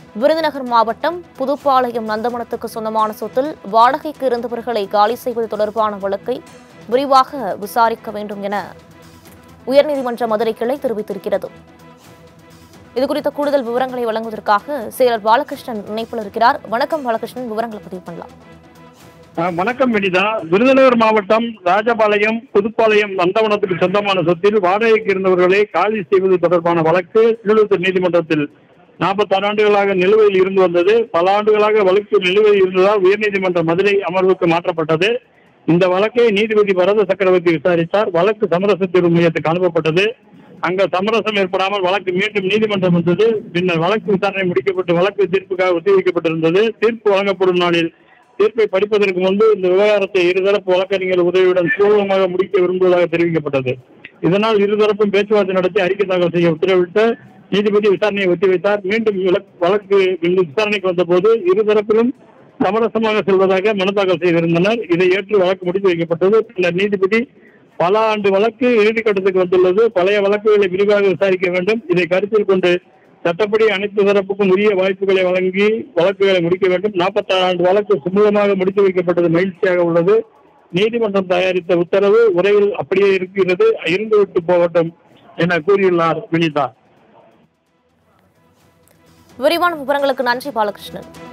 விருதுநகர் மாவட்டம் புதுப்பாளையம் நந்தவனத்துக்கு சொந்தமான சொத்தில் வாடகைக்கு இருந்தவர்களை காலி செய்வது தொடர்பான வழக்கை விரிவாக விசாரிக்க வேண்டும் என உயர்நீதிமன்ற மதுரை கிளை தெரிவித்திருக்கிறது இதுகுறித்த கூடுதல் விவரங்களை வழங்குவதற்காக செயலர் பாலகிருஷ்ணன் இணைப்பில் இருக்கிறார் வணக்கம் பாலகிருஷ்ணன் விவரங்களை பதிவு பண்ணலாம் ஆ, வணக்கம் வினிதா விருதுநகர் மாவட்டம் ராஜபாளையம் புதுப்பாளையம் நந்தவனத்துக்கு சொந்தமான சொத்தில் வாடகைக்கு இருந்தவர்களை காலி செய்வது தொடர்பான வழக்கு திருவள்ளூர் நீதிமன்றத்தில் நாற்பத்தாறு ஆண்டுகளாக நிலுவையில் இருந்து வந்தது பல ஆண்டுகளாக வழக்கு நிலுவையில் இருந்ததால் உயர்நீதிமன்ற மதுரை அமர்வுக்கு மாற்றப்பட்டது இந்த வழக்கை நீதிபதி வரத சக்கரவர்த்தி விசாரித்தார் வழக்கு சமரச தீர்வு மையத்துக்கு அனுப்பப்பட்டது அங்க சமரசம் ஏற்படாமல் வழக்கு மீண்டும் நீதிமன்றம் வந்தது பின்னர் வழக்கு விசாரணை முடிக்கப்பட்டு வழக்கு தீர்ப்புக்காக ஒத்திவைக்கப்பட்டிருந்தது தீர்ப்பு வழங்கப்படும் நாளில் தீர்ப்பை படிப்பதற்கு முன்பு இந்த விவகாரத்தை இருதரப்பு வழக்கறிஞர் உதவியுடன் சுலபமாக முடிக்க விரும்புவதாக தெரிவிக்கப்பட்டது இதனால் இருதரப்பும் பேச்சுவார்த்தை நடத்தி அறிக்கை தாக்கல் செய்ய உத்தரவிட்டு நீதிபதி விசாரணையை ஒத்திவைத்தார் மீண்டும் விளக்- வழக்கு இங்கு விசாரணைக்கு வந்தபோது இருதரப்பிலும் சமரசமாக செல்வதாக மனு தாக்கல் செய்திருந்தனர் இதை ஏற்று வழக்கு முடித்து வைக்கப்பட்டது பின்னர் நீதிபதி பல ஆண்டு வழக்கு இறுதிக்கட்டத்துக்கு வந்துள்ளது பழைய வழக்குகளை விரிவாக விசாரிக்க வேண்டும் இதை கருத்தில் கொண்டு சட்டப்படி அனைத்து தரப்புக்கும் உரிய வாய்ப்புகளை வழங்கி வழக்குகளை முடிக்க வேண்டும் நாற்பத்தாறு ஆண்டு வழக்கு சுமூகமாக முடித்து வைக்கப்பட்டது மகிழ்ச்சியாக உள்ளது நீதிமன்றம் தயாரித்த உத்தரவு உரையில் அப்படியே இருக்கிறது இருந்துவிட்டு போகட்டும் என கூறியுள்ளார் வினிதா விரிவான விவரங்களுக்கு நன்றி பாலகிருஷ்ணன்